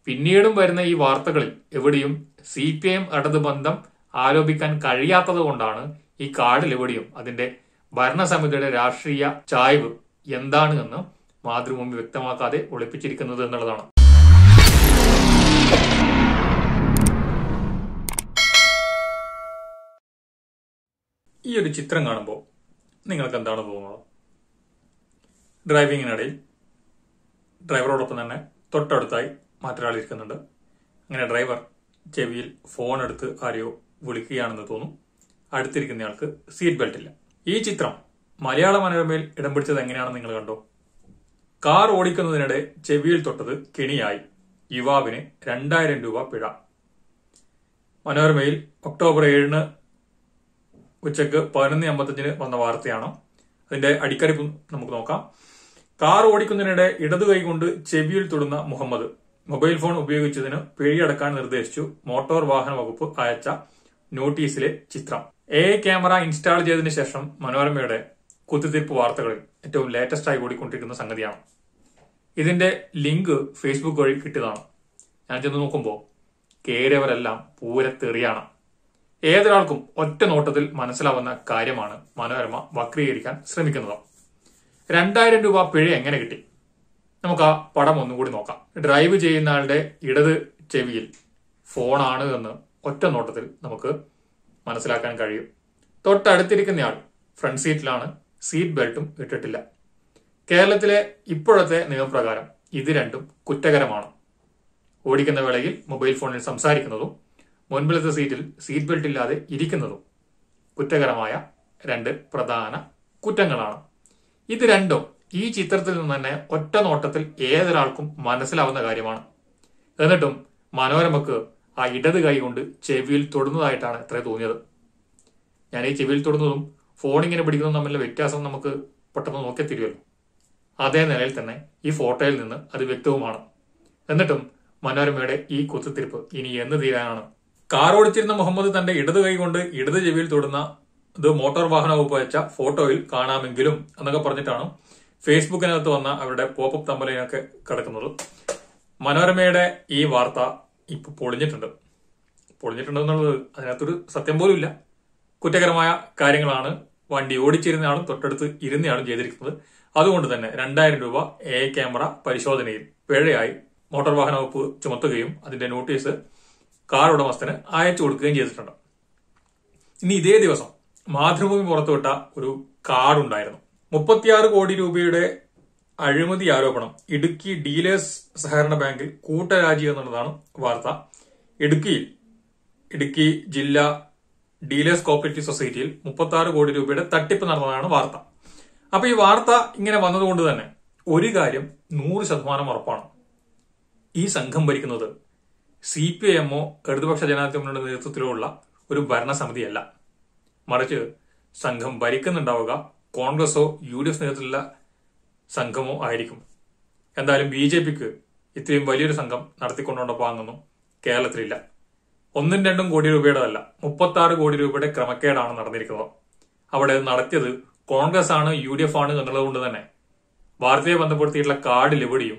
പിന്നീടും വരുന്ന ഈ വാർത്തകളിൽ എവിടെയും സി പി എം ഇടത് ബന്ധം ആരോപിക്കാൻ കഴിയാത്തത് കൊണ്ടാണ് ഈ കാർഡിൽ എവിടെയും അതിന്റെ ഭരണസമിതിയുടെ രാഷ്ട്രീയ ചായ്വ് എന്താണ് എന്ന് മാതൃഭൂമി വ്യക്തമാക്കാതെ ഒളിപ്പിച്ചിരിക്കുന്നത് എന്നുള്ളതാണ് ഈ ഒരു ചിത്രം കാണുമ്പോൾ നിങ്ങൾക്ക് എന്താണ് തോന്നുന്നത് ഡ്രൈവിങ്ങിനിടയിൽ ഡ്രൈവറോടൊപ്പം തന്നെ തൊട്ടടുത്തായി മറ്റൊരാൾ ഇരിക്കുന്നുണ്ട് അങ്ങനെ ഡ്രൈവർ ചെവിയിൽ ഫോൺ എടുത്ത് ആരെയോ വിളിക്കുകയാണെന്ന് തോന്നും അടുത്തിരിക്കുന്നയാൾക്ക് സീറ്റ് ബെൽറ്റ് ഇല്ല ഈ ചിത്രം മലയാള മനോരമയിൽ ഇടം പിടിച്ചത് എങ്ങനെയാണെന്ന് നിങ്ങൾ കണ്ടോ കാർ ഓടിക്കുന്നതിനിടെ ചെവിയിൽ തൊട്ടത് കെണിയായി യുവാവിന് രണ്ടായിരം രൂപ പിഴ മനോരമയിൽ ഒക്ടോബർ ഏഴിന് ഉച്ചക്ക് പതിനൊന്ന് അമ്പത്തഞ്ചിന് വന്ന വാർത്തയാണ് അതിന്റെ അടിക്കറിപ്പ് നമുക്ക് നോക്കാം കാർ ഓടിക്കുന്നതിനിടെ ഇടതു കൈകൊണ്ട് ചെവിയിൽ തൊടുന്ന മുഹമ്മദ് മൊബൈൽ ഫോൺ ഉപയോഗിച്ചതിന് പിഴയടക്കാൻ നിർദ്ദേശിച്ചു മോട്ടോർ വാഹന വകുപ്പ് അയച്ച നോട്ടീസിലെ ചിത്രം എ ക്യാമറ ഇൻസ്റ്റാൾ ചെയ്തതിനു ശേഷം മനോരമയുടെ കുത്തിത്തിരിപ്പ് വാർത്തകളിൽ ഏറ്റവും ലേറ്റസ്റ്റ് ആയി ഓടിക്കൊണ്ടിരിക്കുന്ന സംഗതിയാണ് ഇതിന്റെ ലിങ്ക് ഫേസ്ബുക്ക് വഴി കിട്ടിയതാണ് ഞാൻ ചെന്ന് നോക്കുമ്പോൾ കേറിയവരെല്ലാം പൂരത്തെറിയാണ് ഏതൊരാൾക്കും ഒറ്റ നോട്ടത്തിൽ മനസ്സിലാവുന്ന കാര്യമാണ് മനോരമ വക്രീകരിക്കാൻ ശ്രമിക്കുന്നത് രണ്ടായിരം രൂപ പിഴ എങ്ങനെ കിട്ടി നമുക്ക് ആ പടം ഒന്നുകൂടി നോക്കാം ഡ്രൈവ് ചെയ്യുന്ന ആളുടെ ഇടത് ചെവിയിൽ ഫോണാണ് എന്ന് ഒറ്റ നോട്ടത്തിൽ നമുക്ക് മനസ്സിലാക്കാൻ കഴിയും തൊട്ടടുത്തിരിക്കുന്നയാൾ ഫ്രണ്ട് സീറ്റിലാണ് സീറ്റ് ബെൽറ്റും ഇട്ടിട്ടില്ല കേരളത്തിലെ ഇപ്പോഴത്തെ നിയമപ്രകാരം ഇത് രണ്ടും കുറ്റകരമാണ് ഓടിക്കുന്ന വേളയിൽ മൊബൈൽ ഫോണിൽ സംസാരിക്കുന്നതും മുൻപിലത്തെ സീറ്റിൽ സീറ്റ് ബെൽറ്റ് ഇല്ലാതെ ഇരിക്കുന്നതും കുറ്റകരമായ രണ്ട് പ്രധാന കുറ്റങ്ങളാണ് ഇത് രണ്ടും ഈ ചിത്രത്തിൽ നിന്ന് തന്നെ ഒറ്റ നോട്ടത്തിൽ ഏതൊരാൾക്കും മനസ്സിലാവുന്ന കാര്യമാണ് എന്നിട്ടും മനോരമക്ക് ആ ഇടത് കൈ കൊണ്ട് ചെവിയിൽ തൊടുന്നതായിട്ടാണ് ഇത്ര തോന്നിയത് ഞാൻ ഈ ചെവിയിൽ തൊടുന്നതും ഫോൺ ഇങ്ങനെ പിടിക്കുന്നതും തമ്മിലുള്ള വ്യത്യാസം നമുക്ക് പെട്ടെന്ന് നോക്കി തിരിയുമല്ലോ അതേ നിലയിൽ തന്നെ ഈ ഫോട്ടോയിൽ നിന്ന് അത് വ്യക്തവുമാണ് എന്നിട്ടും മനോരമയുടെ ഈ കുത്തിത്തിരിപ്പ് ഇനി എന്ന് തീരാനാണ് കാർ ഓടിച്ചിരുന്ന മുഹമ്മദ് തന്റെ ഇടത് കൈ കൊണ്ട് ഇടത് ചെവിയിൽ തൊടുന്ന ഇത് മോട്ടോർ വാഹന വകുപ്പ് അയച്ച ഫോട്ടോയിൽ കാണാമെങ്കിലും എന്നൊക്കെ പറഞ്ഞിട്ടാണ് ഫേസ്ബുക്കിനകത്ത് വന്ന അവരുടെ പോപ്പപ്പ് തമ്പലിനൊക്കെ കിടക്കുന്നത് മനോരമയുടെ ഈ വാർത്ത ഇപ്പൊ പൊളിഞ്ഞിട്ടുണ്ട് പൊളിഞ്ഞിട്ടുണ്ട് എന്നുള്ളത് അതിനകത്തൊരു സത്യം പോലും ഇല്ല കുറ്റകരമായ കാര്യങ്ങളാണ് വണ്ടി ഓടിച്ചിരുന്നയാളും തൊട്ടടുത്ത് ഇരുന്നയാളും ചെയ്തിരിക്കുന്നത് അതുകൊണ്ട് തന്നെ രണ്ടായിരം രൂപ എ ക്യാമറ പരിശോധനയിൽ പിഴയായി മോട്ടോർ വാഹന വകുപ്പ് ചുമത്തുകയും അതിന്റെ നോട്ടീസ് കാർ ഉടമസ്ഥന് അയച്ചു കൊടുക്കുകയും ചെയ്തിട്ടുണ്ട് ഇനി ഇതേ ദിവസം മാതൃഭൂമി പുറത്തുവിട്ട ഒരു കാർഡുണ്ടായിരുന്നു മുപ്പത്തിയാറ് കോടി രൂപയുടെ അഴിമതി ആരോപണം ഇടുക്കി ഡീലേഴ്സ് സഹകരണ ബാങ്കിൽ കൂട്ടരാജി എന്നുള്ളതാണ് വാർത്ത ഇടുക്കിയിൽ ഇടുക്കി ജില്ലാ ഡീലേഴ്സ് കോപ്പറേറ്റീവ് സൊസൈറ്റിയിൽ മുപ്പത്തി ആറ് കോടി രൂപയുടെ തട്ടിപ്പ് നടന്നതാണ് വാർത്ത അപ്പൊ ഈ വാർത്ത ഇങ്ങനെ വന്നതുകൊണ്ട് തന്നെ ഒരു കാര്യം നൂറ് ശതമാനം ഉറപ്പാണ് ഈ സംഘം ഭരിക്കുന്നത് സി പി ഐ എമ്മോ ഇടതുപക്ഷ ജനാധിപത്യ മുന്നണിയുടെ നേതൃത്വത്തിലുള്ള ഒരു ഭരണസമിതിയല്ല മറിച്ച് സംഘം ഭരിക്കുന്നുണ്ടാവുക കോൺഗ്രസോ യു ഡി എഫ് നേതൃത്വത്തിലുള്ള സംഘമോ ആയിരിക്കും എന്തായാലും ബി ജെ പിക്ക് ഇത്രയും വലിയൊരു സംഘം നടത്തിക്കൊണ്ടുള്ള പാങ്ങൊന്നും കേരളത്തിലില്ല ഒന്നും രണ്ടും കോടി രൂപയുടെതല്ല മുപ്പത്തി ആറ് കോടി രൂപയുടെ ക്രമക്കേടാണ് നടന്നിരിക്കുന്നത് അവിടെ നടത്തിയത് കോൺഗ്രസ് ആണ് യു ഡി എഫ് ആണ് എന്നുള്ളത് കൊണ്ട് തന്നെ വാർത്തയെ ബന്ധപ്പെടുത്തിയിട്ടുള്ള കാർഡിൽ എവിടെയും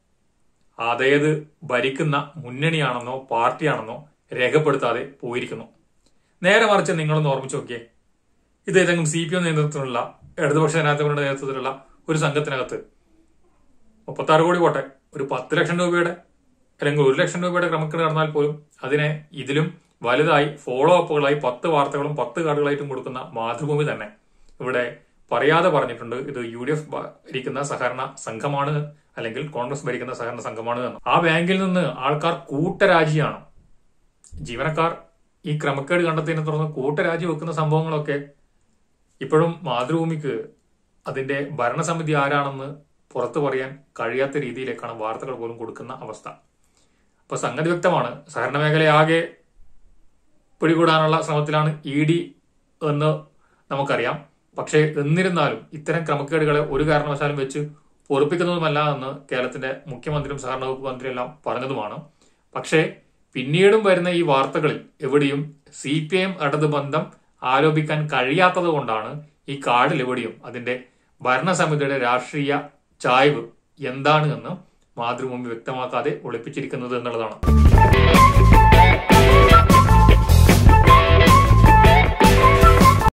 അതേത് ഭരിക്കുന്ന മുന്നണിയാണെന്നോ പാർട്ടിയാണെന്നോ രേഖപ്പെടുത്താതെ പോയിരിക്കുന്നു നേരെ മറിച്ച് നിങ്ങളൊന്ന് ഓർമ്മിച്ച് നോക്കിയേ ഇത് ഏതെങ്കിലും സി പി എം നേതൃത്വത്തിലുള്ള ഇടതുപക്ഷ ജനാധിപത്യങ്ങളുടെ നേതൃത്വത്തിലുള്ള ഒരു സംഘത്തിനകത്ത് മുപ്പത്താറ് കോടി പോട്ടെ ഒരു പത്ത് ലക്ഷം രൂപയുടെ അല്ലെങ്കിൽ ഒരു ലക്ഷം രൂപയുടെ ക്രമക്കേട് നടന്നാൽ പോലും അതിനെ ഇതിലും വലുതായി ഫോളോ അപ്പുകളായി പത്ത് വാർത്തകളും പത്ത് കാർഡുകളായിട്ടും കൊടുക്കുന്ന മാതൃഭൂമി തന്നെ ഇവിടെ പറയാതെ പറഞ്ഞിട്ടുണ്ട് ഇത് യു ഡി എഫ് ഭരിക്കുന്ന സഹകരണ സംഘമാണ് അല്ലെങ്കിൽ കോൺഗ്രസ് ഭരിക്കുന്ന സഹകരണ സംഘമാണ് എന്ന് ആ ബാങ്കിൽ നിന്ന് ആൾക്കാർ കൂട്ടരാജിയാണ് ജീവനക്കാർ ഈ ക്രമക്കേട് കണ്ടെത്തിയതിനെ തുടർന്ന് കൂട്ടരാജി വെക്കുന്ന സംഭവങ്ങളൊക്കെ ഇപ്പോഴും മാതൃഭൂമിക്ക് അതിന്റെ ഭരണസമിതി ആരാണെന്ന് പുറത്തു പറയാൻ കഴിയാത്ത രീതിയിലേക്കാണ് വാർത്തകൾ പോലും കൊടുക്കുന്ന അവസ്ഥ അപ്പൊ സംഗതി വ്യക്തമാണ് സഹകരണ മേഖലയാകെ പിടികൂടാനുള്ള ശ്രമത്തിലാണ് ഇ ഡി എന്ന് നമുക്കറിയാം പക്ഷേ എന്നിരുന്നാലും ഇത്തരം ക്രമക്കേടുകളെ ഒരു കാരണവശാലും വെച്ച് പൊറുപ്പിക്കുന്നതുമല്ല എന്ന് കേരളത്തിന്റെ മുഖ്യമന്ത്രിയും സഹകരണ വകുപ്പ് മന്ത്രിയെല്ലാം പറഞ്ഞതുമാണ് പക്ഷേ പിന്നീടും വരുന്ന ഈ വാർത്തകളിൽ എവിടെയും സി പി എം ഇടത് ബന്ധം ആരോപിക്കാൻ കഴിയാത്തത് കൊണ്ടാണ് ഈ കാർഡിൽ എവിടെയും അതിന്റെ ഭരണസമിതിയുടെ രാഷ്ട്രീയ ചായ്വ് എന്താണ് എന്ന് മാതൃഭൂമി വ്യക്തമാക്കാതെ ഒളിപ്പിച്ചിരിക്കുന്നത് എന്നുള്ളതാണ്